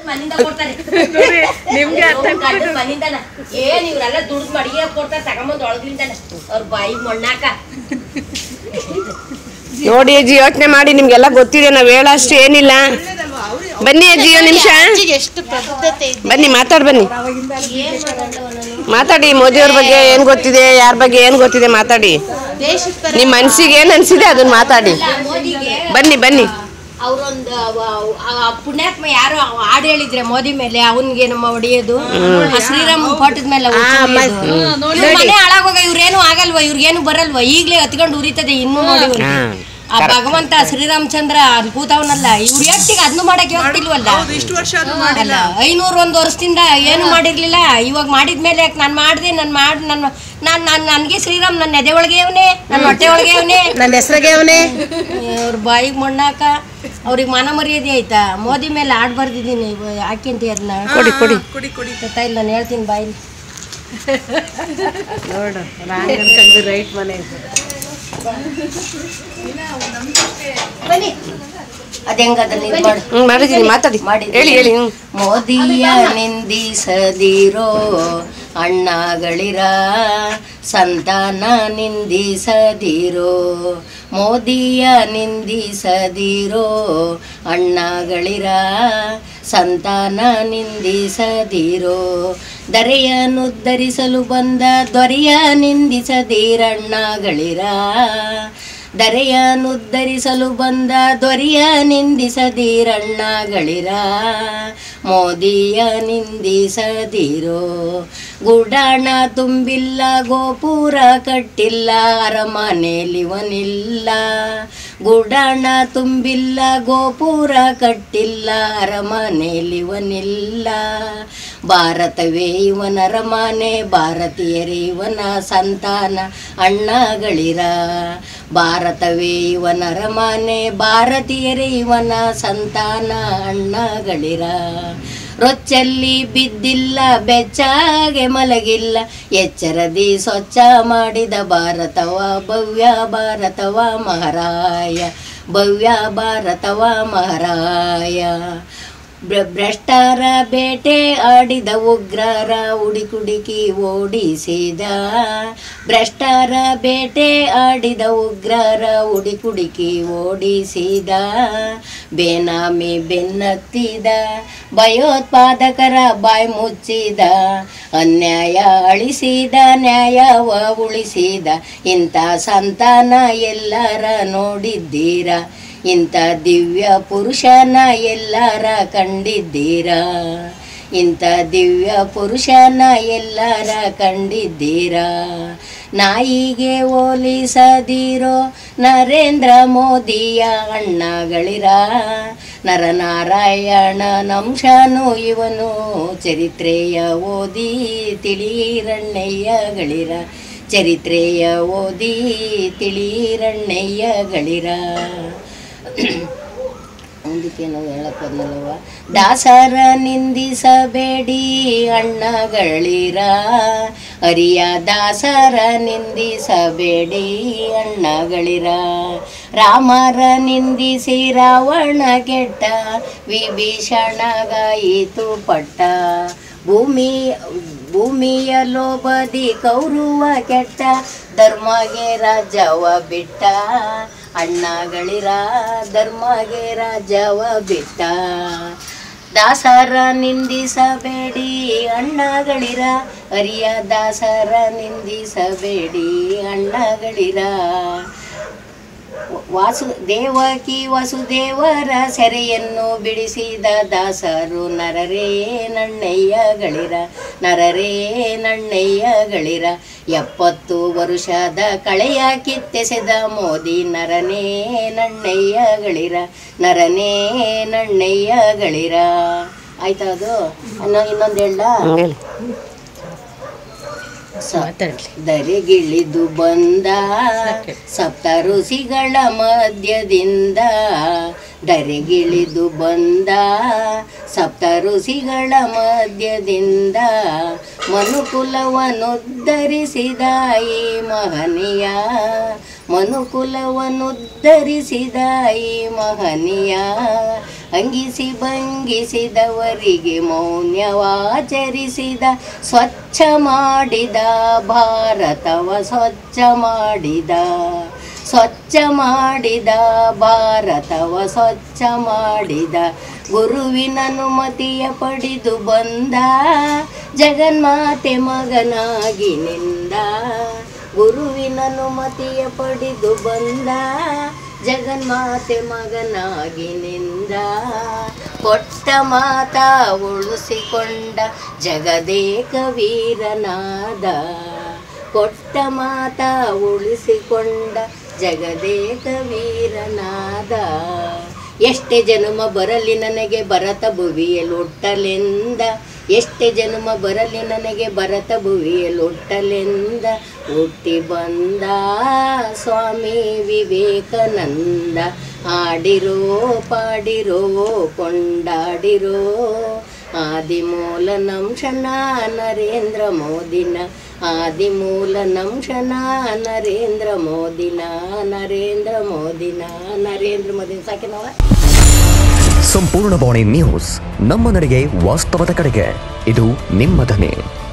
ಮನಿಂದ ಕೊಡ್ತಾರೆ ನಿಮ್ಗೆ ಅರ್ಥ ಅವ್ನ್ ಗಂಡನ್ ಮನಿಂದನ ಏನ್ ಇವ್ರೆಲ್ಲ ದುಡ್ಡು ಮಡಿಗೆ ಕೊಡ್ತಾರೆ ತಗೊಂಬಂದ್ ಒಳಗ್ಲಿಂದನ ಅವ್ರ ಬಾಯಿ ಮಣ್ಣಾಕ ನೋಡಿ ಅಜ್ಜಿ ಯೋಚನೆ ಮಾಡಿ ನಿಮ್ಗೆಲ್ಲ ಗೊತ್ತಿದೆ ನಾವ್ ಹೇಳೋಷ್ಟು ಏನಿಲ್ಲ ಬನ್ನಿ ಅಜ್ಜಿ ಒಂದ್ ನಿಮಿಷ ಎಷ್ಟು ಪ್ರಬುದ್ಧತೆ ಇದೆ ಬನ್ನಿ ಮಾತಾಡ್ ಬನ್ನಿ ಏನ್ ಮಾತಾಡ್ದವ ನಾನು ಮಾತಾಡಿ ಮೋದಿಯವ್ರ ಬಗ್ಗೆ ಏನ್ ಗೊತ್ತಿದೆ ಯಾರ ಬಗ್ಗೆ ಏನ್ ಗೊತ್ತಿದೆ ಮಾತಾಡಿ ದೇಶದ ಪರ ನಿಮ್ ಮನ್ಸಿಗೆ ಏನ್ ಅನ್ಸಿದೆ ಅದನ್ನ ಮಾತಾಡಿ ಇಲ್ಲ, ಮೋದಿಗೆ ಬನ್ನಿ ಬನ್ನಿ ಅವ್ರೊಂದು ಪುಣ್ಯಾತ್ಮ ಯಾರೋ ಹಾಡು ಹೇಳಿದ್ರೆ ಮೋದಿ ಮೇಲೆ ಅವನ್ಗೆ ನಮ್ಮ ಹೊಡೆಯೋದು ಆ ಶ್ರೀರಾಮ್ ಫೋಟದ ಮೇಲೆ ಉಚ್ಚ ಹೊಡ್ಯೋದು. ಇವ್ರ್ ಮನೆ ಹಾಳಾಗೋಗ ಇವ್ರೇನು ಆಗಲ್ವಾ ಇವ್ರಿಗೇನು ಬರಲ್ವಾ ಈಗ್ಲೇ ಹತ್ಕೊಂಡು ಉರಿತದೆ ಇನ್ನು ನೋಡಿ ಇವ್ರು. ಹಾ. ಆ ಭಗವಂತ ಶ್ರೀರಾಮಚಂದ್ರ ಅಲ್ಲಿ ಕೂತವನಲ್ಲ ಇವ್ರ ಎಷ್ಟಿಗೆ ಅದನ್ನು ಮಾಡಕ್ಕೆ ಹೋಗ್ತಿಲ್ವಲ್ಲ ಇಷ್ಟು ವರ್ಷ ಅದು ಮಾಡಿಲ್ಲ ಅಲ್ಲ ಐನೂರ ಒಂದು ವರ್ಷದಿಂದ ಏನು ಮಾಡಿರ್ಲಿಲ್ಲ ಇವಾಗ ಮಾಡಿದ್ಮೇಲೆ ಯಾಕೆ ನಾನು ಮಾಡಿದೆ ನಾನು ಮಾಡಿ ನನ್ನ ನಾನು ನಾನು ನನಗೆ ಶ್ರೀರಾಮ್ ನನ್ನ ಎದೆ ಒಳಗೆ ಅವನೇ ನನ್ನ ಹೊಟ್ಟೆ ಒಳಗೆ ಅವನೇ ನನ್ನ ಹೆಸರಿಗೆ ಅವನೇ ಅವ್ರ ಬಾಯಿಗೆ ಮಣ್ಣಾಕ ಅವ್ರಿಗೆ ಮಾನ ಮರ್ಯಾದೆ ಆಯ್ತಾ ಮೋದಿ ಮೇಲೆ ಆಡ್ ಬರ್ದಿದ್ದೀನಿ ಹಾಕಿಂತ ಅದನ್ನ ಕೊಡಿ ಕೊಡಿ ಕುಡಿ ಕುಡಿ ಗೊತ್ತಾ ಇಲ್ಲ ನಾನು ಹೇಳ್ತೀನಿ ಬಾಯಿಲಿ ನೋಡು ರಾಂಗ್ ಅನ್ಕೊಂಡು ರೈಟ್ ಮನೆ ಬನ್ನಿ ಅದ ಹೆಂಗ ಅದನ್ನ ಇದು ಮಾಡು ಹ್ಮ್ ಮಾಡಿದೀನಿ ಮಾತಾಡಿ ಮಾಡಿದ್ದೀನಿ. ಹೇಳಿ ಹೇಳಿ ಹ್ಮ್ ಮೋದಿಯ ನಿಂದಿಸದಿರೋ ಅಣ್ಣಗಳಿರ ಸಂತಾನ ನಿಂದಿಸದಿರೋ ಮೋದಿಯ ನಿಂದಿಸದಿರೋ ಅಣ್ಣಗಳಿರ ಸಂತಾನ ನಿಂದಿಸದಿರೋ ದರೆಯನ್ನುದ್ಧರಿಸಲು ಬಂದ ದೊರೆಯ ನಿಂದಿಸದಿರಣ್ಣಗಳಿರ ದರೆಯನ್ನುದ್ಧರಿಸಲು ಬಂದ ದೊರೆಯ ನಿಂದಿಸದಿರಣ್ಣಗಳಿರ ಮೋದಿಯ ನಿಂದಿಸದಿರೋ ಗುಡಾಣ ತುಂಬಿಲ್ಲ ಗೋಪುರ ಕಟ್ಟಿಲ್ಲ ಅರಮನೆಲಿವನಿಲ್ಲ ಗುಡಾಣ ತುಂಬಿಲ್ಲ ಗೋಪುರ ಕಟ್ಟಿಲ್ಲ ಅರಮನೆಲಿವನಿಲ್ಲ ಭಾರತವೇ ಇವನ ಅರಮನೆ ಭಾರತೀಯರೇ ಇವನ ಸಂತಾನ ಅಣ್ಣಗಳಿರ ಭಾರತವೇ ಇವನ ಅರಮನೆ ಭಾರತೀಯರೇ ಇವನ ಸಂತಾನ ಅಣ್ಣಗಳಿರ ರೊಚ್ಚಲ್ಲಿ ಬಿದ್ದಿಲ್ಲ ಬೆಚ್ಚಾಗೆ ಮಲಗಿಲ್ಲ ಎಚ್ಚರದಿ ಸ್ವಚ್ಛ ಮಾಡಿದ ಭಾರತವ ಭವ್ಯ ಭಾರತವ ಮಹಾರಾಯ ಭವ್ಯ ಭಾರತವ ಮಹಾರಾಯ ಭ್ರ- ಭ್ರಷ್ಟರ ಬೇಟೆ ಆಡಿದ ಉಗ್ರರ ಉಡಿಕುಡುಕಿ ಓಡಿಸಿದ ಭ್ರಷ್ಟರ ಬೇಟೆ ಆಡಿದ ಉಗ್ರರ ಉಡಿಕುಡುಕಿ ಓಡಿಸಿದ ಬೇನಾಮಿ ಬೆನ್ನತ್ತಿದ ಭಯೋತ್ಪಾದಕರ ಬಾಯಿ ಮುಚ್ಚಿದ ಅನ್ಯಾಯ ಅಳಿಸಿದ ನ್ಯಾಯವ ಉಳಿಸಿದ ಇಂಥ ಸಂತಾನ ಎಲ್ಲರ ನೋಡಿದ್ದೀರಾ ಇಂಥ ದಿವ್ಯ ಪುರುಷನ ಎಲ್ಲರ ಕಂಡಿದ್ದೀರಾ ಇಂಥ ದಿವ್ಯ ಪುರುಷನ ಎಲ್ಲರ ಕಂಡಿದ್ದೀರಾ ನಾಯಿಗೆ ಹೋಲಿಸದಿರೋ ನರೇಂದ್ರ ಮೋದಿಯ ಅಣ್ಣಗಳಿರ ನರನಾರಾಯಣ ನಂಶನು ಇವನು ಚರಿತ್ರೆಯ ಓದಿ ತಿಳಿರಣ್ಣಯ್ಯಗಳಿರ ಚರಿತ್ರೆಯ ಓದಿ ತಿಳಿರಣ್ಣಯ್ಯಗಳಿರ ಮುಂದಕ್ಕೇನೋ ಹೇಳಕ್ ಬಂದಲ್ಲವ ದಾಸರ ನಿಂದಿಸಬೇಡಿ ಅಣ್ಣಗಳಿರ ಹರಿಯ ದಾಸರ ನಿಂದಿಸಬೇಡಿ ಅಣ್ಣಗಳಿರ ರಾಮರ ನಿಂದಿಸಿ ರಾವಣ ಕೆಟ್ಟ ವಿಭೀಷಣಗಾಯಿತು ಪಟ್ಟ ಭೂಮಿ ಭೂಮಿಯ ಲೋಬದಿ ಕೌರವ ಕೆಟ್ಟ ಧರ್ಮಗೆ ರಾಜವ ಬಿಟ್ಟ ಅಣ್ಣಗಳಿರ ಧರ್ಮಗೆ ರಾಜವ ಬಿಟ್ಟ ದಾಸರ ನಿಂದಿಸಬೇಡಿ ಅಣ್ಣಗಳಿರ ಹರಿಯ ದಾಸರ ನಿಂದಿಸಬೇಡಿ ಅಣ್ಣಗಳಿರ ವಾಸು ದೇವಕಿ ವಸುದೇವರ ಸೆರೆಯನ್ನು ಬಿಡಿಸಿದ ದಾಸರು ನರರೇ ನಣ್ಣಯ್ಯಗಳಿರ ನರರೇ ನಣ್ಣಯ್ಯಗಳಿರ ಎಪ್ಪತ್ತು ವರುಷದ ಕಳೆಯ ಕಿತ್ತೆಸೆದ ಮೋದಿ ನರನೇ ನಣ್ಣಯ್ಯಗಳಿರ ನರನೇ ನಣ್ಣಯ್ಯಗಳಿರ ಆಯ್ತಾ ಅದು ಅನ್ನೋ ಇನ್ನೊಂದು ಹೇಳ ಹ್ಮ್, ಹೇಳಿ ದರೆಗಿಳಿದು ಬಂದ ಸಪ್ತ ಋಷಿಗಳ ಮಧ್ಯದಿಂದ ದರೆಗಿಳಿದು ಬಂದ ಸಪ್ತ ಋಷಿಗಳ ಮಧ್ಯದಿಂದ ಮನುಕುಲವನ್ನುದ್ಧರಿಸಿದ ಈ ಮಹನೀಯ ಮನುಕುಲವನ್ನುದ್ಧರಿಸಿದ ಈ ಮಹನೀಯ ಅಂಗಿಸಿ ಭಂಗಿಸಿದವರಿಗೆ ಮೌನ್ಯವಾಚರಿಸಿದ ಸ್ವಚ್ಛ ಮಾಡಿದ ಭಾರತವ ಸ್ವಚ್ಛ ಮಾಡಿದ ಸ್ವಚ್ಛ ಮಾಡಿದ ಭಾರತವ ಸ್ವಚ್ಛ ಮಾಡಿದ ಗುರುವಿನನುಮತಿಯ ಪಡೆದು ಬಂದ ಜಗನ್ಮಾತೆ ಮಗನಾಗಿ ನಿಂದ ಗುರುವಿನನುಮತಿಯ ಪಡೆದು ಬಂದ ಜಗನ್ಮಾತೆ ಮಗನಾಗಿ ನಿಂದ ಕೊಟ್ಟ ಮಾತ ಉಳಿಸಿಕೊಂಡ ಜಗದೇಕ ವೀರನಾದ ಕೊಟ್ಟ ಮಾತ ಉಳಿಸಿಕೊಂಡ ಜಗದೇಕ ವೀರನಾದ ಎಷ್ಟೇ ಜನುಮ ಬರಲಿ ನನಗೆ ಭರತ ಭುವಿಯಲೊಟ್ಟಲೆಂದ ಎಷ್ಟೇ ಜನುಮ ಬರಲಿ ನನಗೆ ಭರತ ಭುವಿಯಲೊಟ್ಟಲೆಂದ ಹುಟ್ಟಿ ಬಂದ ಸ್ವಾಮಿ ವಿವೇಕಾನಂದ ಆಡಿರೋ ಪಾಡಿರೋ ಕೊಂಡಾಡಿರೋ ಆದಿಮೂಲ ನಂಶನ ನರೇಂದ್ರ ಮೋದಿನ ಆದಿಮೂಲ ನಂಶನ ನರೇಂದ್ರ ಮೋದಿನ ನರೇಂದ್ರ ಮೋದಿನ ನರೇಂದ್ರ ಮೋದಿನ ಸಾಕಿನವ ಸಂಪೂರ್ಣ ಬಾಣಿ ನ್ಯೂಸ್ ನಮ್ಮ ನಡೆಗೆ ವಾಸ್ತವದ ಕಡೆಗೆ ಇದು ನಿಮ್ಮ ಧ್ವನಿ